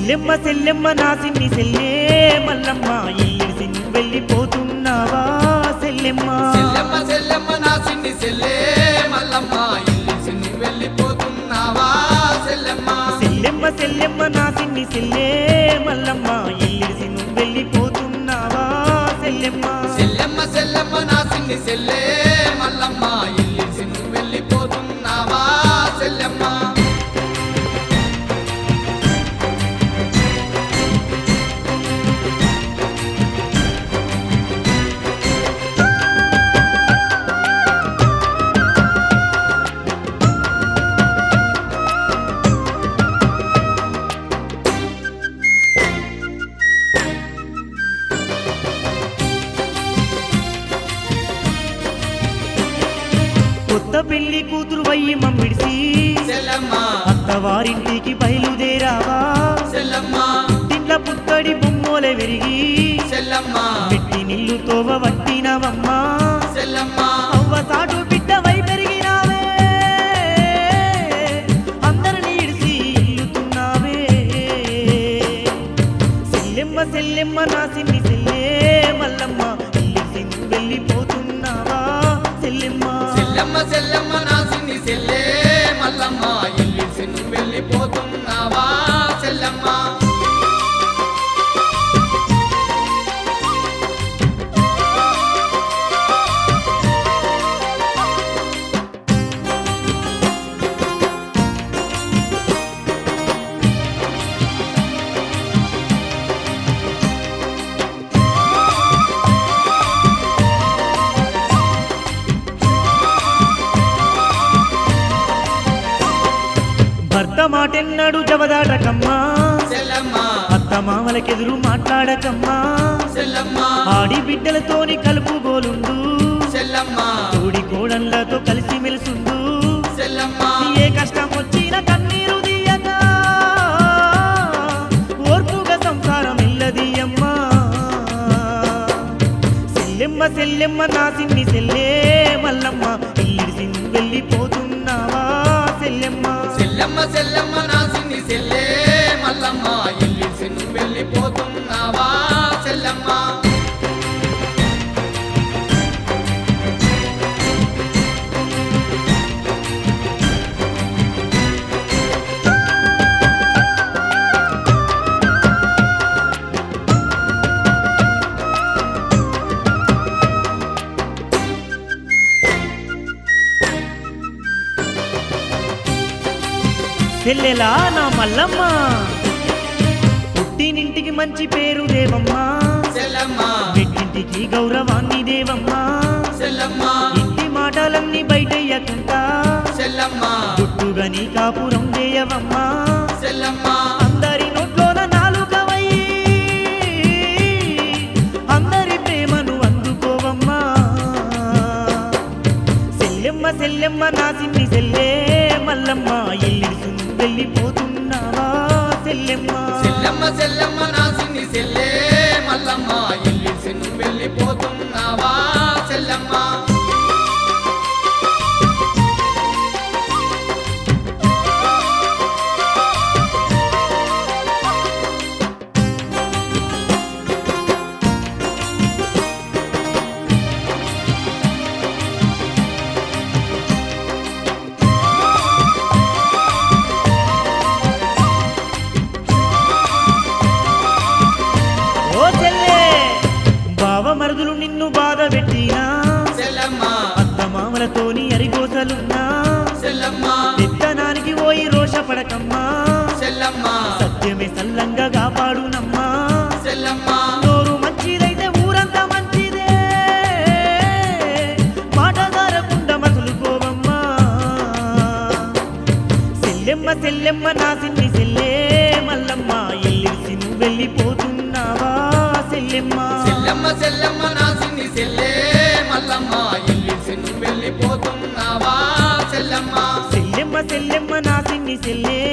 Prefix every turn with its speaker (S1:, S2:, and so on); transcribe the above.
S1: సెల్లెమ్మ సెల్లెమ్మ నా సిన్ని సెల్లే మల్లమ్మ ఇల్లిసి నువ్వు వెళ్ళిపోతున్నావా సెల్లెమ్మ
S2: సెల్లెమ్మ సెల్లెమ్మ నా సిన్ని సెల్లే మల్లమ్మ ఇల్లిసి నువ్వు వెళ్ళిపోతున్నావా సెల్లెమ్మ
S1: సెల్లెమ్మ సెల్లెమ్మ నా సిన్ని సెల్లే మల్లమ్మ ఇల్లిసి నువ్వు వెళ్ళిపోతున్నావా సెల్లెమ్మ
S2: సెల్లెమ్మ సెల్లెమ్మ నా సిన్ని సెల్లే మల్లమ్మ ఇల్లిసి నువ్వు వెళ్ళిపోతున్నావా సెల్లెమ్మ
S1: కొత్త పెళ్లి కూతురు వయ్యి మమ్మిడిసి
S2: సెల్లమ్మ
S1: అత్తవారింటికి బయలుదేరావా
S2: సెల్లమ్మ
S1: ఇంట్ల పుత్తడి బొమ్మోలే విరిగి
S2: సెల్లమ్మ
S1: పెట్టి నిల్లు తోవ వట్టినవమ్మా
S2: సెల్లమ్మ
S1: అవ్వ సాటు బిడ్డవై పెరిగినావే అందరిని ఇడిసి ఇల్లుతున్నావే సెల్లెమ్మ సెల్లెమ్మ నా సిన్ని సెల్లే మల్లమ్మ ఇల్లిసి నువ్వు వెళ్ళిపోతున్నావా సెల్లెమ్మ
S2: సెల్లమ్మ సెల్లమ్మ నా సిన్ని సెల్లే మల్లమ్మ ఇల్లిసి నువ్వు వెళ్ళిపోతున్నావా సెల్లమ్మ
S1: భర్త మాటెన్నాడు జవదాటకమ్మా
S2: సెల్లమ్మ
S1: అత్త మామలకెదురు మాట్లాడకమ్మా
S2: సెల్లమ్మ
S1: ఆడి బిడ్డలతోని కలుపుగోలుండు
S2: సెల్లమ్మ
S1: తోడి కోడళ్ళతో కలిసి మెలుసుండు
S2: సెల్లమ్మ
S1: ఏ కష్టం వచ్చిన కన్నీరు తీయక ఓర్పుగా సంసారం ఎల్లదీయమ్మా సెల్లెమ్మ సెల్లెమ్మ నా సిన్ని సెల్లే మల్లమ్మ ఇల్లిసి నువ్వు వెళ్ళిపోతున్నావా సెల్లెమ్మ
S2: సెల్లమ్మ సెల్లమ్మ నా సిన్ని సెల్లే మల్లమ్మ ఇల్లిసి నువ్వు వెళ్ళిపోతున్నావా సెల్లమ్మ
S1: సెల్లెలా నా మల్లమ్మ పుట్టినింటికి మంచి పేరు దేవమ్మా
S2: సెల్లమ్మ
S1: పెట్టింటికి గౌరవాన్ని దేవమ్మా
S2: సెల్లమ్మ
S1: ఇంటి మాటలన్నీ బయటయ్యకుంటా
S2: సెల్లమ్మ
S1: గుట్టుగా నీ కాపురం చేయవమ్మా
S2: సెల్లమ్మ
S1: అందరి నోట్లోన నాలుకవై అందరి ప్రేమను అందుకోవమ్మా సెల్లెమ్మ సెల్లెమ్మ నా సిన్ని సెల్లే మల్లమ్మ ఎల్లిసు వెళ్ళిపోతున్నావా సెల్లెమ్మ
S2: సెల్లమ్మ సెల్లమ్మ నా సిన్ని సెల్లే మల్లమ్మ ఇల్లిసి నువ్వు వెళ్ళిపోతున్నావా సెల్లమ్మ
S1: ఓ చెల్లే బావ మరుదులు నిన్ను బాధ పెట్టినా
S2: సెల్లమ్మ
S1: అత్త మామలతోని అరిగోసలున్నా
S2: సెల్లమ్మ
S1: పెత్తనానికి పోయి రోషపడకమ్మా
S2: సెల్లమ్మ
S1: సత్యమే సల్లంగా కాపాడునమ్మా
S2: సెల్లమ్మ
S1: నోరు మంచిదైతే ఊరంతా మంచిదే మాట దారకుండా మసులుకోవమ్మా సెల్లెమ్మ సెల్లెమ్మ నా సిన్ని సెల్లే మల్లమ్మ ఎల్లిసి నువ్వు వెళ్ళిపోతున్నావా సెల్లెమ్మ
S2: సెల్లమ్మ సెల్లమ్మ నా సిన్ని సెల్లే మల్లమ్మ ఇల్లిసి నువ్వు వెళ్ళిపోతున్నావా సెల్లమ్మ
S1: సెల్లెమ్మ సెల్లెమ్మ నా సిన్ని సెల్లే